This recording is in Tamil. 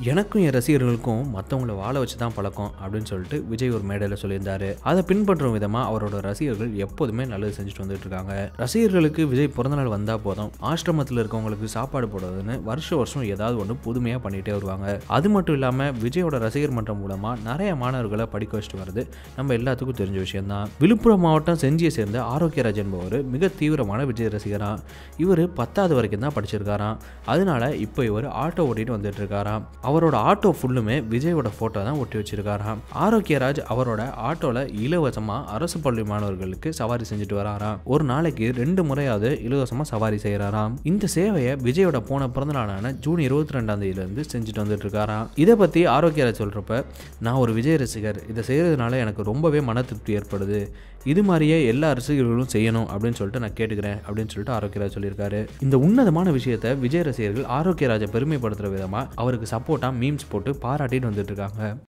எனக்கும் என் ரசிகர்களுக்கும் மற்றவங்கள வாழ வச்சு தான் பழக்கம் அப்படின்னு சொல்லிட்டு விஜய் ஒரு மேடையில் சொல்லியிருந்தாரு அதை பின்பற்றும் விதமாக அவரோட ரசிகர்கள் எப்போதுமே நல்லது செஞ்சுட்டு வந்துட்டு இருக்காங்க ரசிகர்களுக்கு விஜய் பிறந்தநாள் வந்தால் போதும் ஆசிரமத்தில் இருக்கவங்களுக்கு சாப்பாடு போடுறதுன்னு வருஷ வருஷம் ஏதாவது ஒன்று புதுமையாக பண்ணிகிட்டே வருவாங்க அது மட்டும் இல்லாமல் விஜயோட ரசிகர் மன்றம் மூலமாக நிறைய மாணவர்களை படிக்க வச்சுட்டு வருது நம்ம எல்லாத்துக்கும் தெரிஞ்ச விஷயம்தான் விழுப்புரம் மாவட்டம் செஞ்சியை சேர்ந்த ஆரோக்கியராஜ் என்பவர் மிக தீவிரமான விஜய் ரசிகரா இவர் பத்தாவது வரைக்கும் தான் படிச்சிருக்காராம் அதனால இப்போ இவர் ஆட்டோ ஓட்டிட்டு வந்துட்டு இருக்காராம் அவரோட ஆட்டோ ஃபுல்லுமே விஜயோட ஃபோட்டோ தான் ஒட்டி வச்சிருக்காராம் ஆரோக்கியராஜ் அவரோட ஆட்டோல இலவசமா அரசு பள்ளி மாணவர்களுக்கு சவாரி செஞ்சுட்டு வராராம் ஒரு நாளைக்கு ரெண்டு முறையாவது இலவசமா சவாரி செய்யறாராம் இந்த சேவையை விஜயோட போன பிறந்த நாளான ஜூன் இருபத்தி ரெண்டாம் தேதியிலிருந்து செஞ்சுட்டு வந்துட்டு இருக்காராம் இதை பத்தி ஆரோக்கியராஜ் சொல்றப்ப நான் ஒரு விஜய் ரசிகர் இதை செய்யறதுனால எனக்கு ரொம்பவே மன திருப்தி ஏற்படுது இது மாதிரியே எல்லா ரசிகர்களும் செய்யணும் அப்படின்னு சொல்லிட்டு நான் கேட்டுக்கிறேன் அப்படின்னு சொல்லிட்டு ஆரோக்கியராஜ் சொல்லியிருக்காரு இந்த உன்னதமான விஷயத்தை விஜய் ரசிகர்கள் ஆரோக்கியராஜை பெருமைப்படுத்துற விதமா அவருக்கு சப்போர்ட்டா மீம்ஸ் போட்டு பாராட்டிட்டு வந்துட்டு இருக்காங்க